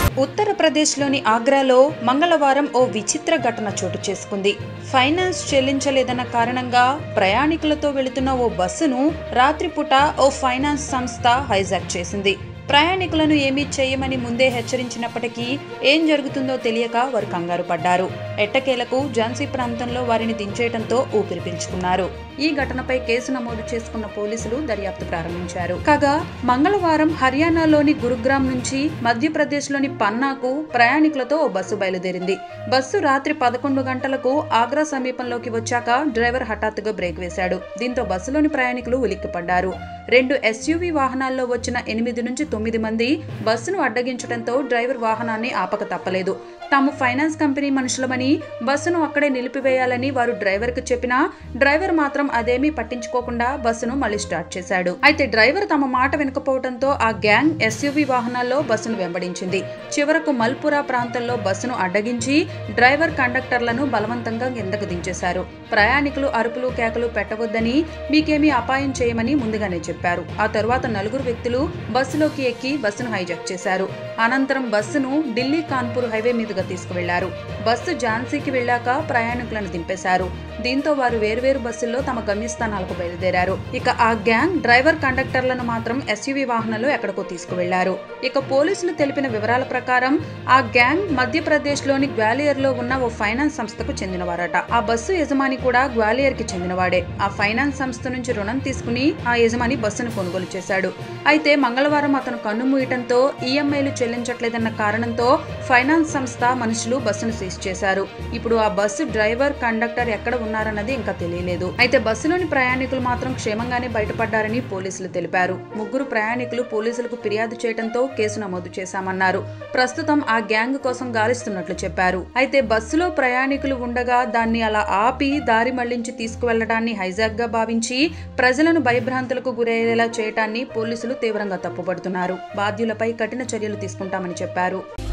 ఉత్తరప్రదేశ్లోని ఆగ్రాలో మంగళవారం ఓ విచిత్ర ఘటన చోటు చేసుకుంది ఫైనాన్స్ చెల్లించలేదన్న కారణంగా ప్రయాణికులతో వెళుతున్న ఓ బస్సును రాత్రిపూట ఓ ఫైనాన్స్ సంస్థ హైజాక్ చేసింది ప్రయాణికులను ఏమీ చేయమని ముందే హెచ్చరించినప్పటికీ ఏం జరుగుతుందో తెలియక వారు కంగారు పడ్డారు ఎట్టకేలకు ఝాన్సీ ప్రాంతంలో వారిని దించేయడంతో ఊపిరి పీల్చుకున్నారు ఈ ఘటనపై కేసు నమోదు చేసుకున్న పోలీసులు దర్యాప్తు ప్రారంభించారు కాగా మంగళవారం హర్యానాలోని గురుగ్రామ్ నుంచి మధ్యప్రదేశ్లోని పన్నాకు ప్రయాణికులతో ఓ బస్సు బయలుదేరింది బస్సు రాత్రి పదకొండు గంటలకు ఆగ్రా సమీపంలోకి వచ్చాక డ్రైవర్ హఠాత్తుగా బ్రేక్ వేశాడు దీంతో బస్సులోని ప్రయాణికులు ఉలిక్కిపడ్డారు రెండు ఎస్యూవీ వాహనాల్లో వచ్చిన ఎనిమిది నుంచి తొమ్మిది మంది బస్సును అడ్డగించడంతో డ్రైవర్ వాహనాన్ని ఆపక తప్పలేదు తాము ఫైనాన్స్ కంపెనీ మనుషులమని బస్సును అక్కడే నిలిపివేయాలని వారు డ్రైవర్కు చెప్పినా డ్రైవర్ మాత్రం అదేమీ పట్టించుకోకుండా బస్సును మళ్ళీ స్టార్ట్ చేశాడు అయితే డ్రైవర్ తమ మాట వినకపోవడంతో ఆ గ్యాంగ్ ఎస్యూవీ వాహనాల్లో బస్సును వెంబడించింది చివరకు మల్పురా ప్రాంతంలో బస్సును అడ్డగించి డ్రైవర్ కండక్టర్లను బలవంతంగా కిందకు దించేశారు ప్రయాణికులు అరుపులు కేకలు పెట్టవద్దని మీకేమీ అపాయం చేయమని ముందుగానే చెప్పారు ఆ తరువాత నలుగురు వ్యక్తులు బస్సులోకి ఎక్కి బస్సును హైజాక్ చేశారు అనంతరం బస్సును ఢిల్లీ కాన్పూర్ హైవే మీదుగా తీసుకువెళ్లారు బస్సు ఝాన్సీకి వెళ్ళాక ప్రయాణికులను దింపేశారు దీంతో వారు వేర్వేరు బస్సుల్లో తమ గమ్యస్థానాలకు బయలుదేరారు ఇక ఆ గ్యాంగ్ డ్రైవర్ కండక్టర్లను మాత్రం ఎస్యూవీ వాహనంలో ఎక్కడికో తీసుకువెళ్లారు ఇక పోలీసులు తెలిపిన వివరాల ప్రకారం ఆ గ్యాంగ్ మధ్యప్రదేశ్లోని గ్వాలియర్లో ఉన్న ఓ ఫైనాన్స్ సంస్థకు చెందినవారట ఆ బస్సు యజమాని కూడా గ్వాలియర్ కి చెందినవాడే ఆ ఫైనాన్స్ సంస్థ నుంచి రుణం తీసుకుని ఆ యజమాని బస్సును కొనుగోలు చేశాడు అయితే మంగళవారం అతను కన్ను మూయటంతో ఈఎంఐలు చెల్లించట్లేదన్న కారణంతో ఫైనాన్స్ సంస్థ మనుషులు బస్సును సీజ్ చేశారు ఇప్పుడు ఆ బస్సు డ్రైవర్ కండక్టర్ ఎక్కడ ఉన్నారన్నది ఇంకా తెలియలేదు అయితే బస్సులోని ప్రయాణికులు మాత్రం క్షేమంగానే బయటపడ్డారని పోలీసులు తెలిపారు ముగ్గురు ప్రయాణికులు పోలీసులకు ఫిర్యాదు చేయడంతో కేసు నమోదు చేశామన్నారు ప్రస్తుతం ఆ గ్యాంగ్ కోసం గాలిస్తున్నట్లు చెప్పారు అయితే బస్సులో ప్రయాణికులు ఉండగా దాన్ని అలా ఆపి దారి మళ్లించి తీసుకువెళ్లడాన్ని హైజాక్ గా భావించి ప్రజలను భయభ్రాంతులకు గురయ్యేలా చేయటాన్ని పోలీసులు తీవ్రంగా తప్పుపడుతున్నారు బాధ్యులపై కఠిన చర్యలు తీసుకుంటామని చెప్పారు